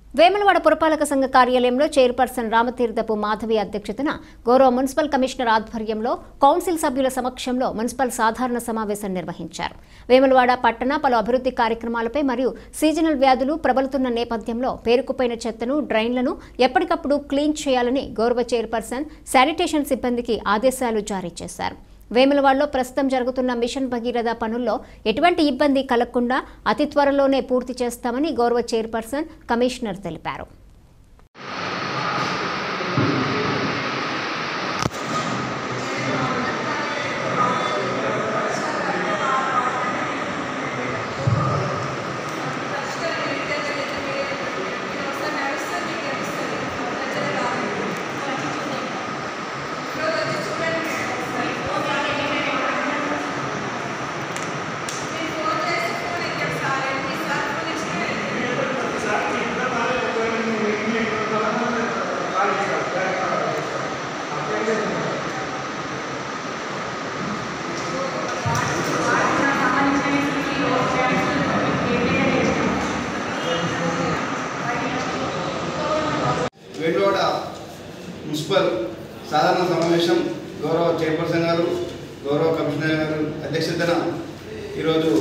వేములవాడ పురపాలక సంఘ కార్యాలయంలో చైర్పర్సన్ రామతీర్థపు మాధవి అధ్యక్షతన గౌరవ మున్సిపల్ కమిషనర్ ఆధ్వర్యంలో కౌన్సిల్ సభ్యుల సమక్షంలో మున్సిపల్ సాధారణ సమావేశం నిర్వహించారు వేములవాడ పట్టణ పలు అభివృద్ధి కార్యక్రమాలపై మరియు సీజనల్ వ్యాధులు ప్రబలుతున్న నేపథ్యంలో పేరుకుపోయిన చెత్తను డ్రైన్లను ఎప్పటికప్పుడు క్లీన్ చేయాలని గౌరవ చైర్పర్సన్ శానిటేషన్ సిబ్బందికి ఆదేశాలు జారీ చేశారు వేములవాడలో ప్రస్తుతం జరుగుతున్న మిషన్ భగీరథ పనుల్లో ఎటువంటి ఇబ్బంది కలగకుండా అతి త్వరలోనే పూర్తి చేస్తామని గౌరవ చైర్పర్సన్ కమిషనర్ తెలిపారు వేటోడ మున్సిపల్ సాధారణ సమావేశం గౌరవ చైర్పర్సన్ గారు గౌరవ కమిషనర్ గారు అధ్యక్షతన ఈరోజు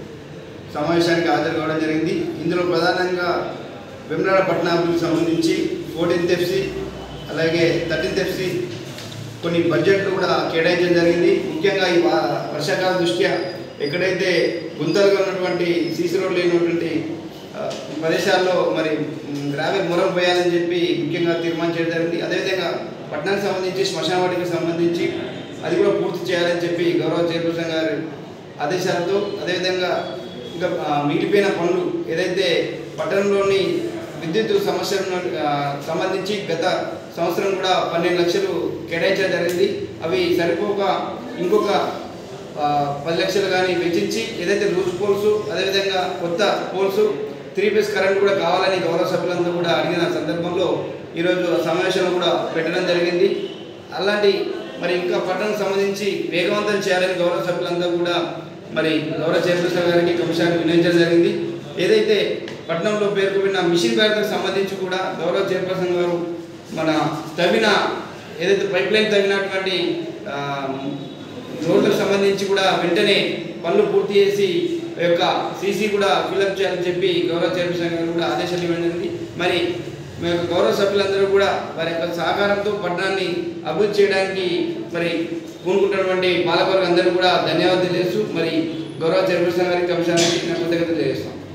సమావేశానికి హాజరు కావడం జరిగింది ఇందులో ప్రధానంగా వెమ్రాడ పట్టణాభివృద్ధికి సంబంధించి ఫోర్టీన్త్ ఎఫ్సి అలాగే థర్టీన్త్ ఎఫ్సి కొన్ని బడ్జెట్లు కూడా కేటాయించడం జరిగింది ముఖ్యంగా ఈ వా- వర్షాకాల దృష్ట్యా ఎక్కడైతే గుంతలుగా ఉన్నటువంటి సీసీ రోడ్లు లేనటువంటి ఆ, ప్రదేశాల్లో మరి మ్, గ్రావెల్ మొరం పోయాలని చెప్పి ముఖ్యంగా తీర్మానించడం జరిగింది అదేవిధంగా పట్టణానికి సంబంధించి శ్మశాన వాటికి సంబంధించి అది కూడా పూర్తి చేయాలని చెప్పి గౌరవ చైర్పర్సన్ గారి ఆదేశాలతో అదేవిధంగా ఇంకా ఆ, మిగిలిపోయిన పనులు ఏదైతే పట్టణంలోని విద్యుత్ సమస్యలను ఆ, సంబంధించి గత సంవత్సరం కూడా పన్నెండు లక్షలు కేటాయించడం జరిగింది అవి సరిపోక ఇంకొక ఆ, పది లక్షలు కానీ వెచ్చించి ఏదైతే లూజ్ పోల్స్ అదేవిధంగా కొత్త పోల్స్ త్రీ ఫేస్ కరెంట్ కూడా కావాలని గౌరవ సభ్యులందరూ కూడా అడిగిన సందర్భంలో ఈరోజు ఆ సమావేశం కూడా పెట్టడం జరిగింది అలాంటి మరి ఇంకా పట్టణం సంబంధించి వేగవంతం చేయాలని గౌరవ సభ్యులందరూ కూడా మరి గౌరవ చైర్పర్సన్ గారికి కమిషనర్ వినియోగించడం జరిగింది ఏదైతే పట్టణంలో పేర్కొన్న మిషన్ బ్యాగ్కి సంబంధించి కూడా గౌరవ చైర్పర్సన్ గారు మన తవ్విన ఏదైతే పైప్ లైన్ తవ్వినటువంటి ఆ, రోడ్లకు సంబంధించి కూడా వెంటనే పనులు పూర్తి చేసి ఈ యొక్క సీసీ కూడా ఫిల్అప్ చేయాలని చెప్పి గౌరవ చైర్పర్సన్ గారు కూడా ఆదేశాలు ఇవ్వడం జరిగింది మరి మీ యొక్క గౌరవ సభ్యులందరూ కూడా వారి యొక్క సహకారంతో పట్టణాన్ని అభివృద్ధి చేయడానికి మరి పూనుకుంటున్నటువంటి పాలకవర్గం అందరూ కూడా ధన్యవాదాలు తెలియజేస్తూ మరి గౌరవ చైర్పర్సన్ గారికి కమిషనర్ గారికి నా కృతజ్ఞతలు తెలియజేస్తాం